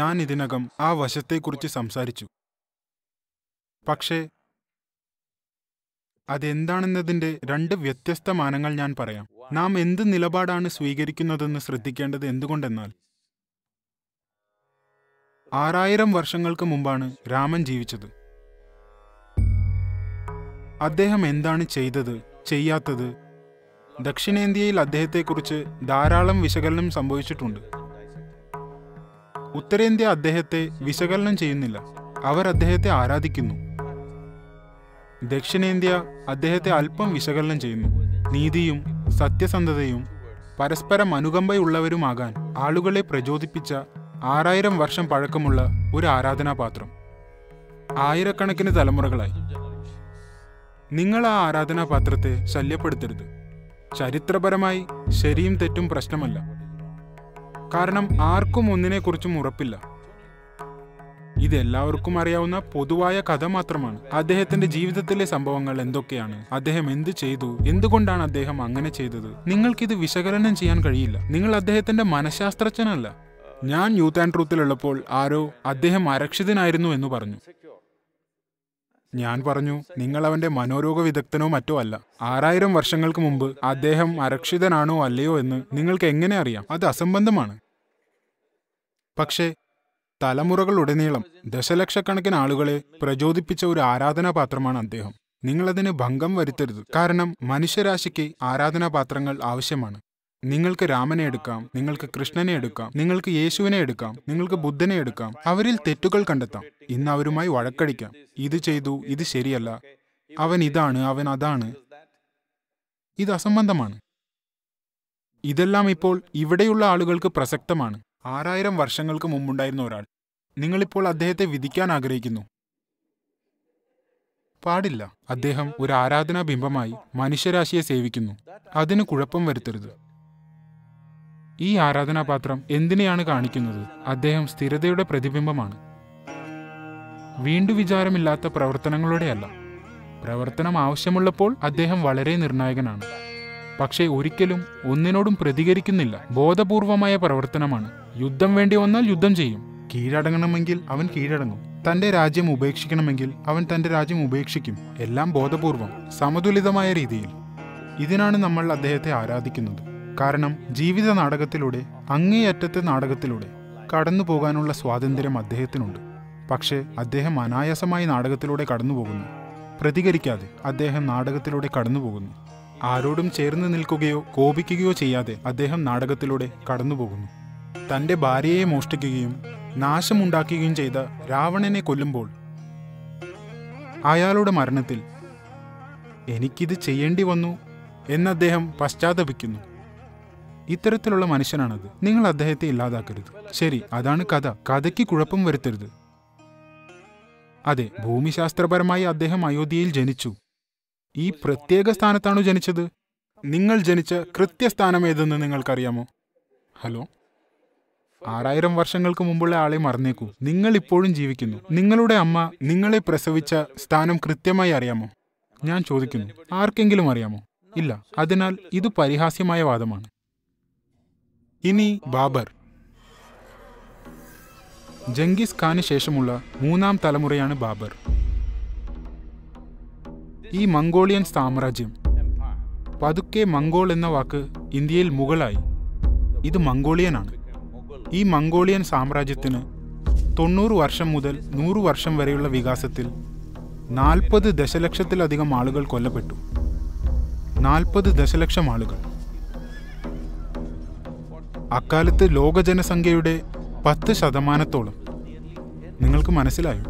ഞാൻ ഇതിനകം ആ വശത്തെക്കുറിച്ച് സംസാരിച്ചു പക്ഷേ അതെന്താണെന്നതിന്റെ രണ്ട് വ്യത്യസ്ത മാനങ്ങൾ ഞാൻ പറയാം നാം എന്ത് നിലപാടാണ് സ്വീകരിക്കുന്നതെന്ന് ശ്രദ്ധിക്കേണ്ടത് എന്തുകൊണ്ടെന്നാൽ ആറായിരം വർഷങ്ങൾക്ക് മുമ്പാണ് രാമൻ ജീവിച്ചത് അദ്ദേഹം എന്താണ് ചെയ്തത് ചെയ്യാത്തത് ദക്ഷിണേന്ത്യയിൽ അദ്ദേഹത്തെക്കുറിച്ച് ധാരാളം വിശകലനം സംഭവിച്ചിട്ടുണ്ട് ഉത്തരേന്ത്യ അദ്ദേഹത്തെ വിശകലനം ചെയ്യുന്നില്ല അവർ അദ്ദേഹത്തെ ആരാധിക്കുന്നു ദക്ഷിണേന്ത്യ അദ്ദേഹത്തെ അല്പം വിശകലനം ചെയ്യുന്നു നീതിയും സത്യസന്ധതയും പരസ്പരം അനുകമ്പയുള്ളവരുമാകാൻ ആളുകളെ പ്രചോദിപ്പിച്ച ആറായിരം വർഷം പഴക്കമുള്ള ഒരു ആരാധനാപാത്രം ആയിരക്കണക്കിന് തലമുറകളായി നിങ്ങൾ ആ ആരാധനാപാത്രത്തെ ശല്യപ്പെടുത്തരുത് ചരിത്രപരമായി ശരിയും തെറ്റും പ്രശ്നമല്ല കാരണം ആർക്കും ഒന്നിനെക്കുറിച്ചും ഉറപ്പില്ല ഇത് എല്ലാവർക്കും അറിയാവുന്ന പൊതുവായ കഥ മാത്രമാണ് അദ്ദേഹത്തിന്റെ ജീവിതത്തിലെ സംഭവങ്ങൾ എന്തൊക്കെയാണ് അദ്ദേഹം എന്ത് ചെയ്തു എന്തുകൊണ്ടാണ് അദ്ദേഹം അങ്ങനെ ചെയ്തത് നിങ്ങൾക്കിത് വിശകലനം ചെയ്യാൻ കഴിയില്ല നിങ്ങൾ അദ്ദേഹത്തിന്റെ മനഃശാസ്ത്രജ്ഞനല്ല ഞാൻ യൂത്ത് ആൻഡ് ട്രൂത്തിലുള്ളപ്പോൾ ആരോ അദ്ദേഹം അരക്ഷിതനായിരുന്നു എന്ന് പറഞ്ഞു ഞാൻ പറഞ്ഞു നിങ്ങൾ അവന്റെ മനോരോഗ വിദഗ്ധനോ മറ്റോ അല്ല ആറായിരം വർഷങ്ങൾക്ക് മുമ്പ് അദ്ദേഹം അരക്ഷിതനാണോ അല്ലയോ എന്ന് നിങ്ങൾക്ക് എങ്ങനെ അറിയാം അത് അസംബന്ധമാണ് പക്ഷേ തലമുറകളുടനീളം ദശലക്ഷക്കണക്കിന് ആളുകളെ പ്രചോദിപ്പിച്ച ഒരു ആരാധനാപാത്രമാണ് അദ്ദേഹം നിങ്ങളതിന് ഭംഗം വരുത്തരുത് കാരണം മനുഷ്യരാശിക്ക് ആരാധനാപാത്രങ്ങൾ ആവശ്യമാണ് നിങ്ങൾക്ക് രാമനെ എടുക്കാം നിങ്ങൾക്ക് കൃഷ്ണനെ എടുക്കാം നിങ്ങൾക്ക് യേശുവിനെ എടുക്കാം നിങ്ങൾക്ക് ബുദ്ധനെ എടുക്കാം അവരിൽ തെറ്റുകൾ കണ്ടെത്താം ഇന്ന് അവരുമായി വഴക്കടിക്കാം ഇത് ചെയ്തു ഇത് ശരിയല്ല അവൻ ഇതാണ് അവൻ അതാണ് ഇത് അസംബന്ധമാണ് ഇതെല്ലാം ഇപ്പോൾ ഇവിടെയുള്ള ആളുകൾക്ക് പ്രസക്തമാണ് ആറായിരം വർഷങ്ങൾക്ക് മുമ്പുണ്ടായിരുന്ന ഒരാൾ നിങ്ങളിപ്പോൾ അദ്ദേഹത്തെ വിധിക്കാൻ ആഗ്രഹിക്കുന്നു പാടില്ല അദ്ദേഹം ഒരു ആരാധനാ ബിംബമായി മനുഷ്യരാശിയെ സേവിക്കുന്നു അതിന് കുഴപ്പം വരുത്തരുത് ഈ ആരാധനാപാത്രം എന്തിനെയാണ് കാണിക്കുന്നത് അദ്ദേഹം സ്ഥിരതയുടെ പ്രതിബിംബമാണ് വീണ്ടു വിചാരമില്ലാത്ത പ്രവർത്തനങ്ങളുടെയല്ല പ്രവർത്തനം ആവശ്യമുള്ളപ്പോൾ അദ്ദേഹം വളരെ നിർണായകനാണ് പക്ഷേ ഒരിക്കലും ഒന്നിനോടും പ്രതികരിക്കുന്നില്ല ബോധപൂർവമായ പ്രവർത്തനമാണ് യുദ്ധം വേണ്ടി വന്നാൽ യുദ്ധം ചെയ്യും കീഴടങ്ങണമെങ്കിൽ അവൻ കീഴടങ്ങും തന്റെ രാജ്യം ഉപേക്ഷിക്കണമെങ്കിൽ അവൻ തന്റെ രാജ്യം ഉപേക്ഷിക്കും എല്ലാം ബോധപൂർവം സമതുലിതമായ രീതിയിൽ ഇതിനാണ് നമ്മൾ അദ്ദേഹത്തെ ആരാധിക്കുന്നത് കാരണം ജീവിത നാടകത്തിലൂടെ അങ്ങേയറ്റത്തെ നാടകത്തിലൂടെ കടന്നു പോകാനുള്ള സ്വാതന്ത്ര്യം അദ്ദേഹത്തിനുണ്ട് പക്ഷേ അദ്ദേഹം അനായാസമായി നാടകത്തിലൂടെ കടന്നുപോകുന്നു പ്രതികരിക്കാതെ അദ്ദേഹം നാടകത്തിലൂടെ കടന്നുപോകുന്നു ആരോടും ചേർന്ന് നിൽക്കുകയോ കോപിക്കുകയോ ചെയ്യാതെ അദ്ദേഹം നാടകത്തിലൂടെ കടന്നുപോകുന്നു തന്റെ ഭാര്യയെ മോഷ്ടിക്കുകയും നാശമുണ്ടാക്കുകയും ചെയ്ത രാവണനെ കൊല്ലുമ്പോൾ അയാളുടെ മരണത്തിൽ എനിക്കിത് ചെയ്യേണ്ടി വന്നു എന്ന് അദ്ദേഹം പശ്ചാത്തപിക്കുന്നു ഇത്തരത്തിലുള്ള മനുഷ്യനാണത് നിങ്ങൾ അദ്ദേഹത്തെ ഇല്ലാതാക്കരുത് ശരി അതാണ് കഥ കഥയ്ക്ക് കുഴപ്പം വരുത്തരുത് അതെ ഭൂമിശാസ്ത്രപരമായി അദ്ദേഹം അയോധ്യയിൽ ജനിച്ചു ഈ പ്രത്യേക സ്ഥാനത്താണോ ജനിച്ചത് നിങ്ങൾ ജനിച്ച കൃത്യസ്ഥാനം ഏതെന്ന് നിങ്ങൾക്കറിയാമോ ഹലോ ആറായിരം വർഷങ്ങൾക്ക് മുമ്പുള്ള ആളെ മറന്നേക്കൂ നിങ്ങൾ ഇപ്പോഴും ജീവിക്കുന്നു നിങ്ങളുടെ അമ്മ നിങ്ങളെ പ്രസവിച്ച സ്ഥാനം കൃത്യമായി അറിയാമോ ഞാൻ ചോദിക്കുന്നു ആർക്കെങ്കിലും അറിയാമോ ഇല്ല അതിനാൽ ഇത് പരിഹാസ്യമായ വാദമാണ് ഇനി ബാബർ ജംഗീസ് ഖാന് ശേഷമുള്ള മൂന്നാം തലമുറയാണ് ബാബർ ഈ മംഗോളിയൻ സാമ്രാജ്യം പതുക്കെ മംഗോൾ എന്ന വാക്ക് ഇന്ത്യയിൽ മുഗളായി ഇത് മംഗോളിയനാണ് ഈ മംഗോളിയൻ സാമ്രാജ്യത്തിന് തൊണ്ണൂറ് വർഷം മുതൽ നൂറ് വർഷം വരെയുള്ള വികാസത്തിൽ നാൽപ്പത് ദശലക്ഷത്തിലധികം ആളുകൾ കൊല്ലപ്പെട്ടു നാൽപ്പത് ദശലക്ഷം ആളുകൾ അക്കാലത്ത് ലോക ജനസംഖ്യയുടെ പത്ത് ശതമാനത്തോളം നിങ്ങൾക്ക് മനസ്സിലായോ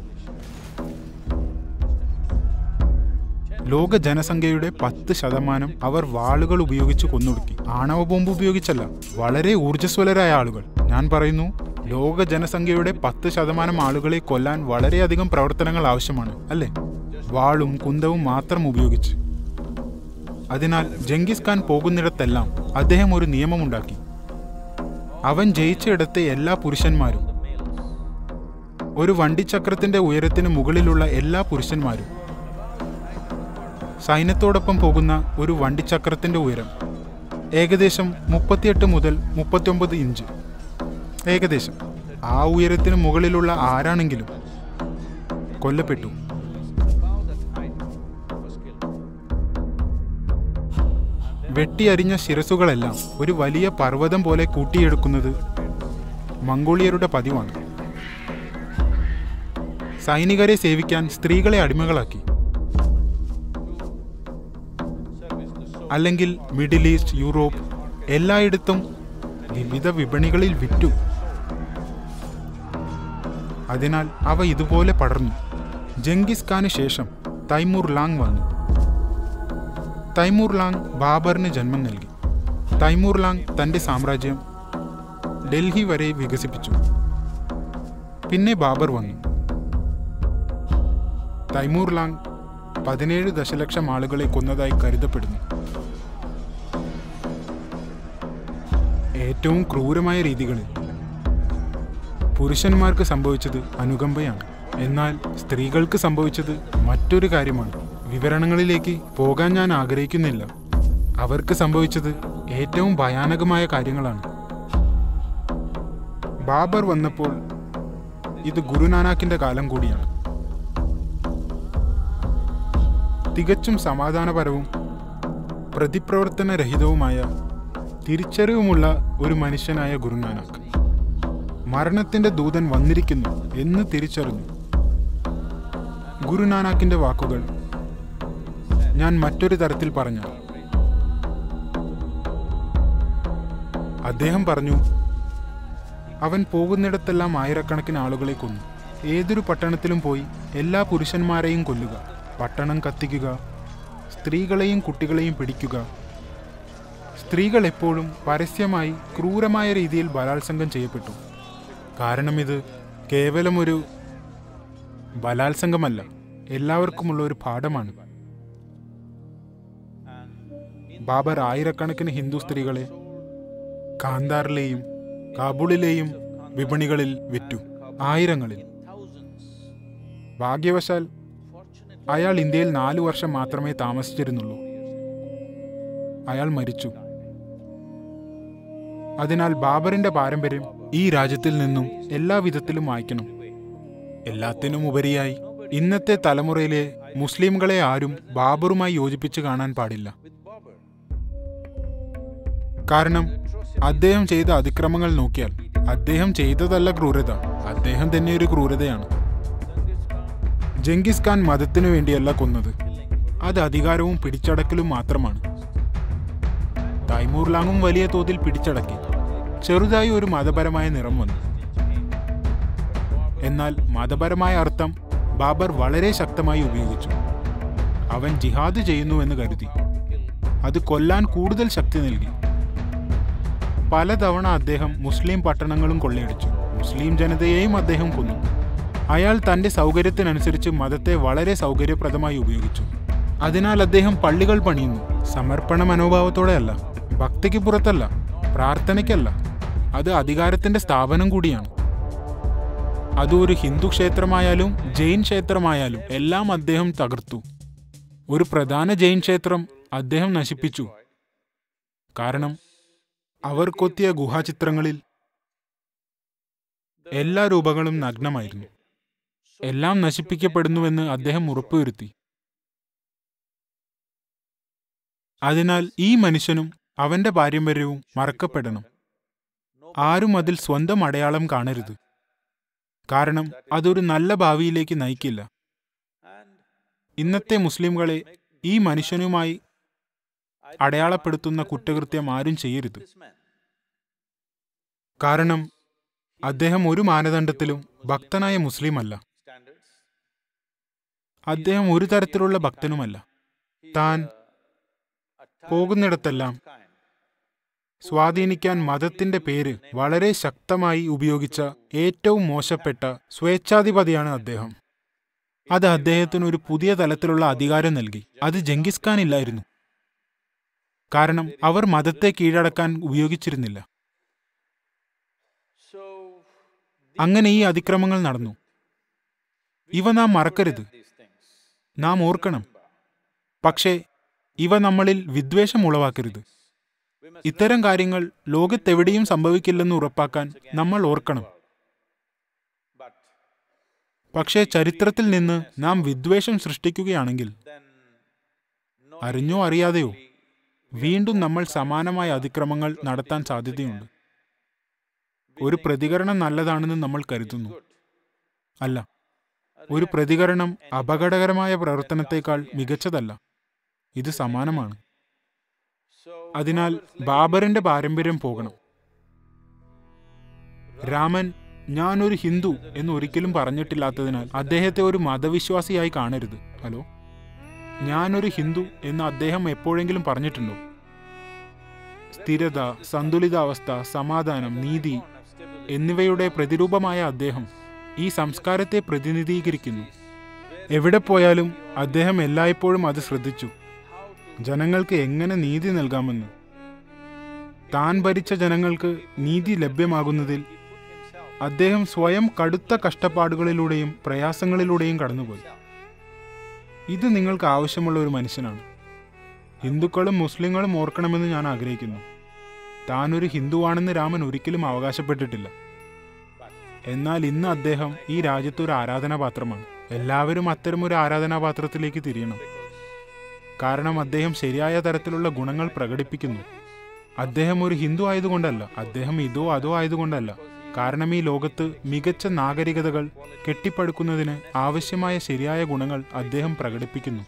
ലോക ജനസംഖ്യയുടെ പത്ത് ശതമാനം അവർ വാളുകൾ ഉപയോഗിച്ച് കൊന്നൊടുക്കി ആണവ ബോംബ് ഉപയോഗിച്ചല്ല വളരെ ഊർജ്ജസ്വലരായ ആളുകൾ ഞാൻ പറയുന്നു ലോക ജനസംഖ്യയുടെ പത്ത് ശതമാനം ആളുകളെ കൊല്ലാൻ വളരെയധികം പ്രവർത്തനങ്ങൾ ആവശ്യമാണ് അല്ലേ വാളും കുന്തവും മാത്രം ഉപയോഗിച്ച് അതിനാൽ ജംഗീസ് ഖാൻ പോകുന്നിടത്തെല്ലാം അദ്ദേഹം ഒരു നിയമമുണ്ടാക്കി അവൻ ജയിച്ചയിടത്തെ എല്ലാ പുരുഷന്മാരും ഒരു വണ്ടിച്ചക്രത്തിന്റെ ഉയരത്തിന് മുകളിലുള്ള എല്ലാ പുരുഷന്മാരും സൈന്യത്തോടൊപ്പം പോകുന്ന ഒരു വണ്ടിച്ചക്രത്തിന്റെ ഉയരം ഏകദേശം മുപ്പത്തിയെട്ട് മുതൽ മുപ്പത്തിയൊമ്പത് ഇഞ്ച് ഏകദേശം ആ ഉയരത്തിന് മുകളിലുള്ള ആരാണെങ്കിലും കൊല്ലപ്പെട്ടു വെട്ടിയരിഞ്ഞ ശിരസുകളെല്ലാം ഒരു വലിയ പർവ്വതം പോലെ കൂട്ടിയെടുക്കുന്നത് മംഗോളിയരുടെ പതിവാണ് സൈനികരെ സേവിക്കാൻ സ്ത്രീകളെ അടിമകളാക്കി അല്ലെങ്കിൽ മിഡിൽ ഈസ്റ്റ് യൂറോപ്പ് എല്ലായിടത്തും വിവിധ വിപണികളിൽ വിറ്റു അതിനാൽ അവ ഇതുപോലെ പടർന്നു ജംഗിസ് ഖാന് ശേഷം തൈമൂർ ലാങ് വന്നു തൈമൂർ ലാങ് ബാബറിന് ജന്മം നൽകി തൈമൂർ ലാങ് തന്റെ സാമ്രാജ്യം ഡൽഹി വരെ വികസിപ്പിച്ചു പിന്നെ ബാബർ വന്നു തൈമൂർ ലാങ് പതിനേഴ് ദശലക്ഷം ആളുകളെ കൊന്നതായി കരുതപ്പെടുന്നു ഏറ്റവും ക്രൂരമായ രീതികളിൽ പുരുഷന്മാർക്ക് സംഭവിച്ചത് അനുകമ്പയാണ് എന്നാൽ സ്ത്രീകൾക്ക് സംഭവിച്ചത് മറ്റൊരു കാര്യമാണ് വിവരണങ്ങളിലേക്ക് പോകാൻ ഞാൻ ആഗ്രഹിക്കുന്നില്ല അവർക്ക് സംഭവിച്ചത് ഏറ്റവും ഭയാനകമായ കാര്യങ്ങളാണ് ബാബർ വന്നപ്പോൾ ഇത് ഗുരുനാനാക്കിന്റെ കാലം കൂടിയാണ് തികച്ചും സമാധാനപരവും പ്രതിപ്രവർത്തനരഹിതവുമായ തിരിച്ചറിവുമുള്ള ഒരു മനുഷ്യനായ ഗുരുനാനാക്ക് മരണത്തിന്റെ ദൂതൻ വന്നിരിക്കുന്നു എന്ന് തിരിച്ചറിഞ്ഞു ഗുരുനാനാക്കിന്റെ വാക്കുകൾ ഞാൻ മറ്റൊരു തരത്തിൽ പറഞ്ഞാൽ അദ്ദേഹം പറഞ്ഞു അവൻ പോകുന്നിടത്തെല്ലാം ആയിരക്കണക്കിന് ആളുകളെ കൊന്നു ഏതൊരു പട്ടണത്തിലും പോയി എല്ലാ പുരുഷന്മാരെയും കൊല്ലുക പട്ടണം കത്തിക്കുക സ്ത്രീകളെയും കുട്ടികളെയും പിടിക്കുക സ്ത്രീകൾ എപ്പോഴും പരസ്യമായി ക്രൂരമായ രീതിയിൽ ബലാത്സംഗം ചെയ്യപ്പെട്ടു കാരണം ഇത് കേവലം ഒരു ബലാത്സംഗമല്ല എല്ലാവർക്കുമുള്ള ഒരു പാഠമാണ് ബാബർ ആയിരക്കണക്കിന് ഹിന്ദു സ്ത്രീകളെ കാന്താറിലെയും കാബൂളിലെയും വിപണികളിൽ വിറ്റു ആയിരങ്ങളിൽ ഭാഗ്യവശാൽ അയാൾ ഇന്ത്യയിൽ നാലു വർഷം മാത്രമേ താമസിച്ചിരുന്നുള്ളൂ അയാൾ മരിച്ചു അതിനാൽ ബാബറിന്റെ പാരമ്പര്യം ഈ രാജ്യത്തിൽ നിന്നും എല്ലാ വിധത്തിലും വായിക്കണം എല്ലാത്തിനും ഉപരിയായി ഇന്നത്തെ തലമുറയിലെ മുസ്ലിംകളെ ആരും ബാബറുമായി യോജിപ്പിച്ച് കാണാൻ പാടില്ല കാരണം അദ്ദേഹം ചെയ്ത അതിക്രമങ്ങൾ നോക്കിയാൽ അദ്ദേഹം ചെയ്തതല്ല ക്രൂരത അദ്ദേഹം തന്നെ ഒരു ക്രൂരതയാണ് ജംഗിസ് ഖാൻ മതത്തിനു വേണ്ടിയല്ല കൊന്നത് അത് അധികാരവും പിടിച്ചടക്കലും മാത്രമാണ് തൈമൂർ ലാങ്ങും വലിയ തോതിൽ പിടിച്ചടക്കി ചെറുതായി ഒരു മതപരമായ നിറം വന്നു എന്നാൽ മതപരമായ അർത്ഥം ബാബർ വളരെ ശക്തമായി ഉപയോഗിച്ചു അവൻ ജിഹാദ് ചെയ്യുന്നുവെന്ന് കരുതി അത് കൊല്ലാൻ കൂടുതൽ ശക്തി നൽകി പലതവണ അദ്ദേഹം മുസ്ലിം പട്ടണങ്ങളും കൊള്ളയടിച്ചു മുസ്ലിം ജനതയെയും അദ്ദേഹം കൊന്നു അയാൾ തന്റെ സൗകര്യത്തിനനുസരിച്ച് മതത്തെ വളരെ സൗകര്യപ്രദമായി ഉപയോഗിച്ചു അതിനാൽ അദ്ദേഹം പള്ളികൾ പണിയുന്നു സമർപ്പണ മനോഭാവത്തോടെയല്ല ഭക്തിക്ക് പുറത്തല്ല പ്രാർത്ഥനയ്ക്കല്ല അത് അധികാരത്തിന്റെ സ്ഥാപനം കൂടിയാണ് അത് ഒരു ഹിന്ദു ക്ഷേത്രമായാലും ജെയിൻ ക്ഷേത്രമായാലും എല്ലാം അദ്ദേഹം തകർത്തു ഒരു പ്രധാന ജെയിൻ ക്ഷേത്രം അദ്ദേഹം നശിപ്പിച്ചു കാരണം അവർ കൊത്തിയ ഗുഹാചിത്രങ്ങളിൽ എല്ലാ രൂപങ്ങളും നഗ്നമായിരുന്നു എല്ലാം നശിപ്പിക്കപ്പെടുന്നുവെന്ന് അദ്ദേഹം ഉറപ്പുവരുത്തി അതിനാൽ ഈ മനുഷ്യനും അവന്റെ പാരമ്പര്യവും മറക്കപ്പെടണം ആരും അതിൽ സ്വന്തം അടയാളം കാണരുത് കാരണം അതൊരു നല്ല ഭാവിയിലേക്ക് നയിക്കില്ല ഇന്നത്തെ മുസ്ലിംകളെ ഈ മനുഷ്യനുമായി അടയാളപ്പെടുത്തുന്ന കുറ്റകൃത്യം ആരും ചെയ്യരുത് കാരണം അദ്ദേഹം ഒരു മാനദണ്ഡത്തിലും ഭക്തനായ മുസ്ലിം അല്ല അദ്ദേഹം ഒരു തരത്തിലുള്ള ഭക്തനുമല്ല താൻ പോകുന്നിടത്തെല്ലാം സ്വാധീനിക്കാൻ മതത്തിന്റെ പേര് വളരെ ശക്തമായി ഉപയോഗിച്ച ഏറ്റവും മോശപ്പെട്ട സ്വേച്ഛാധിപതിയാണ് അദ്ദേഹം അത് അദ്ദേഹത്തിന് ഒരു പുതിയ തലത്തിലുള്ള അധികാരം നൽകി അത് ജംഗിസ് ഖാൻ ഇല്ലായിരുന്നു കാരണം അവർ മതത്തെ കീഴടക്കാൻ ഉപയോഗിച്ചിരുന്നില്ല അങ്ങനെ ഈ അതിക്രമങ്ങൾ നടന്നു ഇവ നാം മറക്കരുത് നാം ഓർക്കണം പക്ഷേ ഇവ നമ്മളിൽ വിദ്വേഷം ഉളവാക്കരുത് ഇത്തരം കാര്യങ്ങൾ ലോകത്തെവിടെയും സംഭവിക്കില്ലെന്ന് ഉറപ്പാക്കാൻ നമ്മൾ ഓർക്കണം പക്ഷേ ചരിത്രത്തിൽ നിന്ന് നാം വിദ്വേഷം സൃഷ്ടിക്കുകയാണെങ്കിൽ അറിഞ്ഞോ അറിയാതെയോ വീണ്ടും നമ്മൾ സമാനമായ അതിക്രമങ്ങൾ നടത്താൻ സാധ്യതയുണ്ട് ഒരു പ്രതികരണം നല്ലതാണെന്ന് നമ്മൾ കരുതുന്നു അല്ല ഒരു പ്രതികരണം അപകടകരമായ പ്രവർത്തനത്തേക്കാൾ മികച്ചതല്ല ഇത് സമാനമാണ് അതിനാൽ ബാബറിന്റെ പാരമ്പര്യം പോകണം രാമൻ ഞാൻ ഒരു ഹിന്ദു എന്ന് ഒരിക്കലും പറഞ്ഞിട്ടില്ലാത്തതിനാൽ അദ്ദേഹത്തെ ഒരു മതവിശ്വാസിയായി കാണരുത് ഹലോ ഞാനൊരു ഹിന്ദു എന്ന് അദ്ദേഹം എപ്പോഴെങ്കിലും പറഞ്ഞിട്ടുണ്ടോ സ്ഥിരത സന്തുലിതാവസ്ഥ സമാധാനം നീതി എന്നിവയുടെ പ്രതിരൂപമായ അദ്ദേഹം ഈ സംസ്കാരത്തെ പ്രതിനിധീകരിക്കുന്നു എവിടെ പോയാലും അദ്ദേഹം എല്ലായ്പ്പോഴും അത് ശ്രദ്ധിച്ചു ജനങ്ങൾക്ക് എങ്ങനെ നീതി നൽകാമെന്ന് താൻ ഭരിച്ച ജനങ്ങൾക്ക് നീതി ലഭ്യമാകുന്നതിൽ അദ്ദേഹം സ്വയം കടുത്ത കഷ്ടപ്പാടുകളിലൂടെയും പ്രയാസങ്ങളിലൂടെയും കടന്നുപോയി ഇത് നിങ്ങൾക്ക് ആവശ്യമുള്ള ഒരു മനുഷ്യനാണ് ഹിന്ദുക്കളും മുസ്ലിങ്ങളും ഓർക്കണമെന്ന് ഞാൻ ആഗ്രഹിക്കുന്നു താൻ ഒരു ഹിന്ദുവാണെന്ന് രാമൻ ഒരിക്കലും അവകാശപ്പെട്ടിട്ടില്ല എന്നാൽ ഇന്ന് അദ്ദേഹം ഈ രാജ്യത്ത് ഒരു ആരാധനാപാത്രമാണ് എല്ലാവരും അത്തരം ഒരു ആരാധനാപാത്രത്തിലേക്ക് തിരിയണം കാരണം അദ്ദേഹം ശരിയായ തരത്തിലുള്ള ഗുണങ്ങൾ പ്രകടിപ്പിക്കുന്നു അദ്ദേഹം ഒരു ഹിന്ദു ആയതുകൊണ്ടല്ല അദ്ദേഹം ഇതോ അതോ ആയതുകൊണ്ടല്ല കാരണം ഈ ലോകത്ത് മികച്ച നാഗരികതകൾ കെട്ടിപ്പടുക്കുന്നതിന് ആവശ്യമായ ശരിയായ ഗുണങ്ങൾ അദ്ദേഹം പ്രകടിപ്പിക്കുന്നു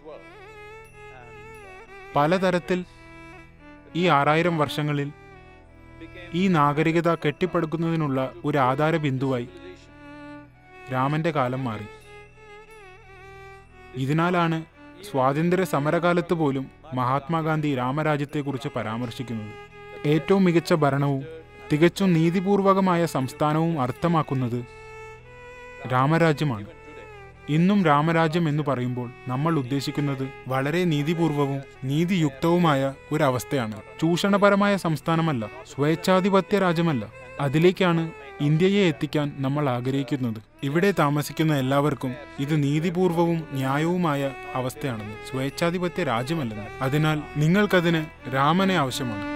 പലതരത്തിൽ ഈ ആറായിരം വർഷങ്ങളിൽ ഈ നാഗരികത കെട്ടിപ്പടുക്കുന്നതിനുള്ള ഒരു ആധാര ബിന്ദുവായി രാമന്റെ കാലം മാറി ഇതിനാലാണ് സ്വാതന്ത്ര്യ സമരകാലത്ത് പോലും മഹാത്മാഗാന്ധി രാമരാജ്യത്തെക്കുറിച്ച് പരാമർശിക്കുന്നത് ഏറ്റവും മികച്ച ഭരണവും തികച്ചും നീതിപൂർവകമായ സംസ്ഥാനവും അർത്ഥമാക്കുന്നത് രാമരാജ്യമാണ് ഇന്നും രാമരാജ്യം എന്ന് പറയുമ്പോൾ നമ്മൾ ഉദ്ദേശിക്കുന്നത് വളരെ നീതിപൂർവവും നീതിയുക്തവുമായ ഒരു അവസ്ഥയാണ് ചൂഷണപരമായ സംസ്ഥാനമല്ല സ്വേച്ഛാധിപത്യ രാജ്യമല്ല അതിലേക്കാണ് ഇന്ത്യയെ എത്തിക്കാൻ നമ്മൾ ആഗ്രഹിക്കുന്നത് ഇവിടെ താമസിക്കുന്ന എല്ലാവർക്കും ഇത് നീതിപൂർവവും ന്യായവുമായ അവസ്ഥയാണെന്ന് സ്വേച്ഛാധിപത്യ രാജ്യമല്ലെന്ന് അതിനാൽ നിങ്ങൾക്കതിന് രാമനെ ആവശ്യമാണ്